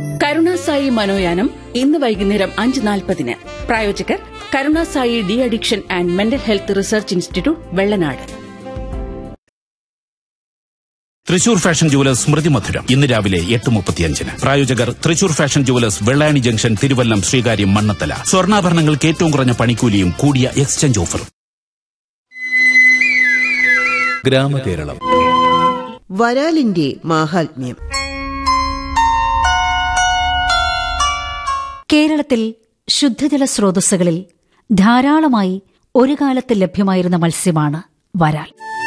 കരുണാസായി മനോയാനം ഇന്ന് വൈകുന്നേരം അഞ്ച് നാൽപ്പതിന് പ്രായോജകർ Karunasai de addiction and mental health research institute Vellanad Thrissur fashion jewellers സ്മൃതി മധുരം ഇന്ന് രാവിലെ എട്ട് മുപ്പത്തിയഞ്ചിന് പ്രായോജകർ Thrissur fashion jewellers Vellayani junction Thiruvallam Sreekaryam Mannanthala സ്വർണ്ണാഭരണങ്ങൾക്ക് ഏറ്റവും കുറഞ്ഞ പണിക്കൂലിയും കൂടിയ എക്സ്ചേഞ്ച് ഓഫറും ഗ്രാമകേരളം വരാലിന്റെ മാഹാത്മ്യം കേരളത്തിൽ ശുദ്ധജല സ്രോതസ്സുകളിൽ ധാരാളമായി ഒരു കാലത്ത് ലഭ്യമായിരുന്ന മത്സ്യമാണ് വരാൽ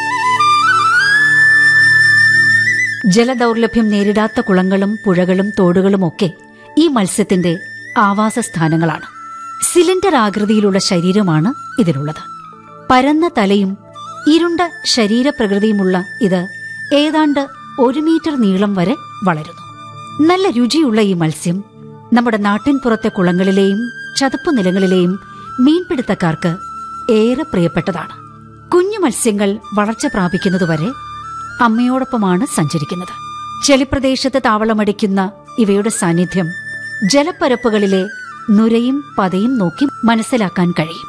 ജലദൗർലഭ്യം നേരിടാത്ത കുളങ്ങളും പുഴകളും തോടുകളുമൊക്കെ ഈ മത്സ്യത്തിന്റെ ആവാസസ്ഥാനങ്ങളാണ് സിലിണ്ടർ ആകൃതിയിലുള്ള ശരീരമാണ് ഇതിനുള്ളത് പരന്ന തലയും ഇരുണ്ട ശരീരപ്രകൃതിയുമുള്ള ഇത് ഏതാണ്ട് ഒരു മീറ്റർ നീളം വരെ വളരുന്നു നല്ല രുചിയുള്ള ഈ മത്സ്യം നമ്മുടെ നാട്ടിൻപുറത്തെ കുളങ്ങളിലെയും ചതുപ്പു നിലങ്ങളിലെയും മീൻപിടുത്തക്കാർക്ക് ഏറെ പ്രിയപ്പെട്ടതാണ് കുഞ്ഞു മത്സ്യങ്ങൾ വളർച്ച പ്രാപിക്കുന്നതുവരെ അമ്മയോടൊപ്പമാണ് സഞ്ചരിക്കുന്നത് ചെളിപ്രദേശത്ത് താവളമടിക്കുന്ന ഇവയുടെ സാന്നിധ്യം ജലപ്പരപ്പുകളിലെ നുരയും പതയും നോക്കി മനസ്സിലാക്കാൻ കഴിയും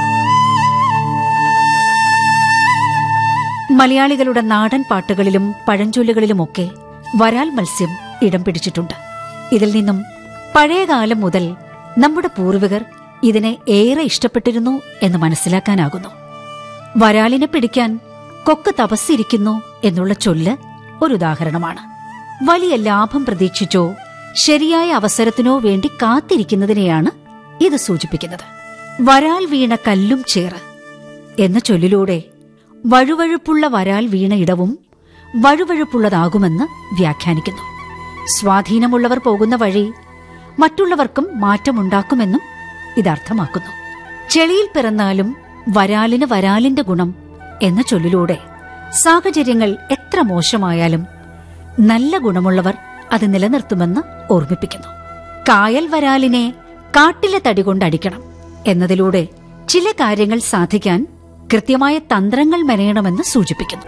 മലയാളികളുടെ നാടൻ പാട്ടുകളിലും പഴഞ്ചൊല്ലുകളിലുമൊക്കെ വരാൽ മത്സ്യം ഇടം പിടിച്ചിട്ടുണ്ട് ഇതിൽ നിന്നും പഴയകാലം മുതൽ നമ്മുടെ പൂർവികർ ഇതിനെ ഏറെ ഇഷ്ടപ്പെട്ടിരുന്നു എന്ന് മനസ്സിലാക്കാനാകുന്നു വരാലിനെ പിടിക്കാൻ കൊക്ക് തപസ്സിരിക്കുന്നു എന്നുള്ള ചൊല്ല് ഒരു ഉദാഹരണമാണ് വലിയ ലാഭം പ്രതീക്ഷിച്ചോ ശരിയായ അവസരത്തിനോ വേണ്ടി കാത്തിരിക്കുന്നതിനെയാണ് ഇത് സൂചിപ്പിക്കുന്നത് വരാൽ വീണ കല്ലും ചേറ് എന്ന ചൊല്ലിലൂടെ വഴുവഴുപ്പുള്ള വരാൽ വീണ ഇടവും വഴുവഴുപ്പുള്ളതാകുമെന്ന് വ്യാഖ്യാനിക്കുന്നു സ്വാധീനമുള്ളവർ പോകുന്ന വഴി മറ്റുള്ളവർക്കും മാറ്റമുണ്ടാക്കുമെന്നും ഇതർത്ഥമാക്കുന്നു ചെളിയിൽ പിറന്നാലും വരാലിന് വരാലിന്റെ ഗുണം എന്ന ചൊല്ലിലൂടെ സാഹചര്യങ്ങൾ എത്ര മോശമായാലും നല്ല ഗുണമുള്ളവർ അത് നിലനിർത്തുമെന്ന് ഓർമ്മിപ്പിക്കുന്നു കായൽ വരാലിനെ കാട്ടിലെ തടി കൊണ്ടടിക്കണം എന്നതിലൂടെ ചില കാര്യങ്ങൾ സാധിക്കാൻ കൃത്യമായ തന്ത്രങ്ങൾ മെനയണമെന്ന് സൂചിപ്പിക്കുന്നു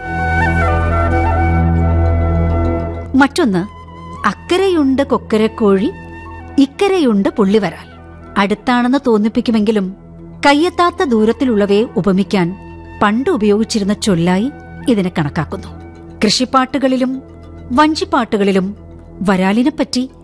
മറ്റൊന്ന് അക്കരയുണ്ട് കൊക്കരക്കോഴി ഇക്കരയുണ്ട് പുള്ളിവരാൽ അടുത്താണെന്ന് തോന്നിപ്പിക്കുമെങ്കിലും കയ്യെത്താത്ത ദൂരത്തിലുള്ളവയെ ഉപമിക്കാൻ പണ്ട് ഉപയോഗിച്ചിരുന്ന ചൊല്ലായി ഇതിനെ കണക്കാക്കുന്നു കൃഷിപ്പാട്ടുകളിലും വഞ്ചിപ്പാട്ടുകളിലും വരാലിനെപ്പറ്റി